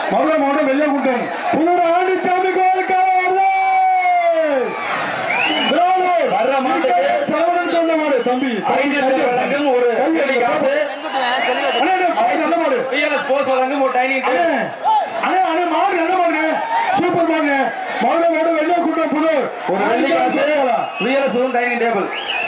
மதுரை மாவட்டம் வெள்ளையகுண்டம் புதூர் ஆண்டிச்சாமி கோயிலுக்கு வர்ற மாட்டுக்கு சரவணன் சொன்ன மாடு தம்பி ஐந்து வழங்கும் ஒரு வெள்ளி காசு அண்ணா, அண்ணா, மாடு நல்ல மாடு பிஎல்எஸ் ஸ்போர்ட்ஸ் வழங்கும் ஒரு டைனிங் அண்ணே, அண்ணே, அண்ணே, மாடு நல்ல மாடுங்க சூப்பர் மாடுங்க மதுரை மாவட்டம் வெள்ளையகுண்டம் புதூர் ஒரு வெள்ளி காசு PLS dining table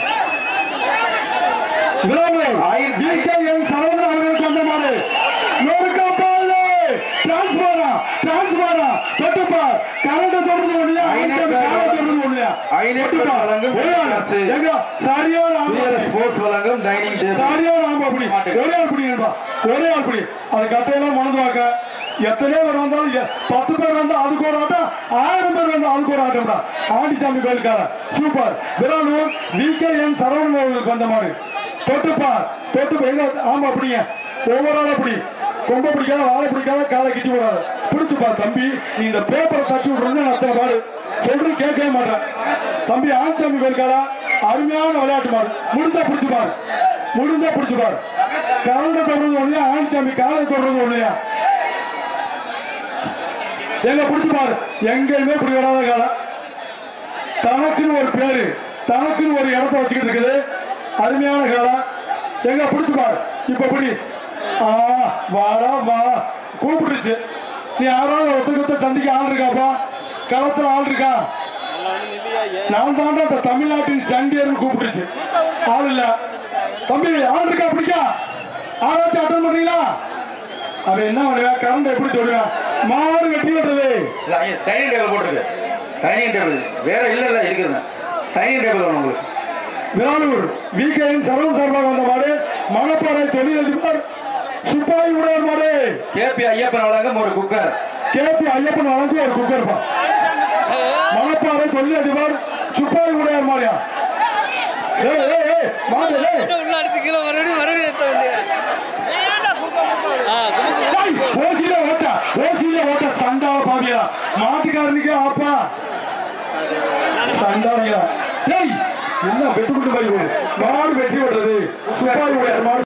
VKM Saravanan அவர்களுக்கு வந்த மாடு நொறுக்கா பாலு டிரான்ஸ்பாரா டிரான்ஸ்பாரா தொட்டுப்பா கரண்ட் தொடர்ந்து ஒண்ணியா ஐநூறு கால தொடர்ந்து ஒண்ணியா ஐநூறு தொட்டுப்பா வழங்கும் ஒரே ஆள். காசு. எங்க சரியான ஆள். பிஎல்எஸ் ஸ்போர்ட்ஸ் வழங்கும் டைனிங் டேபிள் சரியான ஆம்பா அப்படி ஒரே ஆள் பிடிங்கப்பா ஒரே ஆள் பிடி அது கட்டையெல்லாம் மனது வாக்க எத்தனை பேர் வந்தாலும் எ- பத்து பேர் வந்தா அதுக்கு ஒரு ஆட்டம் ஆயிரம் பேர் வந்தா அதுக்கு ஒரு ஆட்டம்டா ஆண்டிசாமி கோயிலுக்கார சூப்பர் விரானூர் விகேஎன் சரவணன் அவர்களுக்கு வந்த மாடு தொட்டுப்பா தொட்டுப்பா எங்க ஆமா அப்படிங்க ஒவ்வொரு ஆளும் அப்படி கொம்ப பிடிக்காத வாழை பிடிக்காத காலை கிட்டி விடாத பிடிச்சுப்பா தம்பி நீ இந்த பேப்பரை தட்டி விடுறது நான் அத்தனை பாரு சொல்றது கேட்கவே மாட்டேன் தம்பி ஆண்டிசாமி கோயிலுக்கார அருமையான விளையாட்டு மாடு முடிஞ்சா பிடிச்சு பாரு முடிஞ்சா பிடிச்சு பாரு கரண்ட தொடர்றது ஒண்ணுயா ஆண்டிசாமி காலை தொடர்றது ஒண்ணுயா எங்க பிடிச்சு பாரு எங்கேயுமே இப்படி வராத காலம் தனக்குன்னு ஒரு பேரு தனக்குன்னு ஒரு இடத்த வச்சுக்கிட்டு இருக்குது அருமையான காலம் எங்க பிடிச்சு பாரு இப்ப இப்படி ஆ வாடா வா கூப்பிட்டுருச்சு நீ யாராவது ஒத்த கொத்த சந்திக்க ஆள் இருக்காப்பா களத்துல ஆள் இருக்கா நான் தாண்டா இந்த தமிழ்நாட்டின் சண்டியர்னு கூப்பிட்டுருச்சு ஆள் இல்ல தம்பி ஆள் இருக்கா பிடிக்கா ஆளாச்சும் அட்டன் பண்றீங்களா அவன் என்ன பண்ணுவேன் கரண்ட் எப்படி தொடுவேன் மாடு வெட்டி விடுறது டைனிங் டேபிள் போட்டிருக்கு டைனிங் டேபிள் வேற இல்ல இல்ல இருக்குதுங்க டைனிங் டேபிள் வேணும் உங்களுக்கு விரானூர் விகேஎன் சரவண சார்பாக வந்த மாடு மணப்பாறை தொழிலதிபர் சிப்பாய் உடையார் மாடு கேபி ஐயப்பன் வழங்கும் ஒரு குக்கர் கேபி ஐயப்பன் வழங்கி ஒரு குக்கர்ப்பா மணப்பாறை தொழிலதிபர் சிப்பாய் உடையார் மாடியா ஏய் ஏய் ஏய் மாடு ஏய் உள்ள அடிச்சு கீழே மறுபடியும் மறுபடியும் ஏத்த வேண்டிய ஆ குமுக்கு டேய், ஓசியில ஓட்ட ஓசியில ஓட்ட சண்டால பாவியா மாட்டுக்காரனுக்கே ஆப்பா சண்டாலியா டேய் என்ன வெட்டு குட்டு மாதிரி மாடு வெட்டி விடுறது சிப்பாய் உடையார் மாடு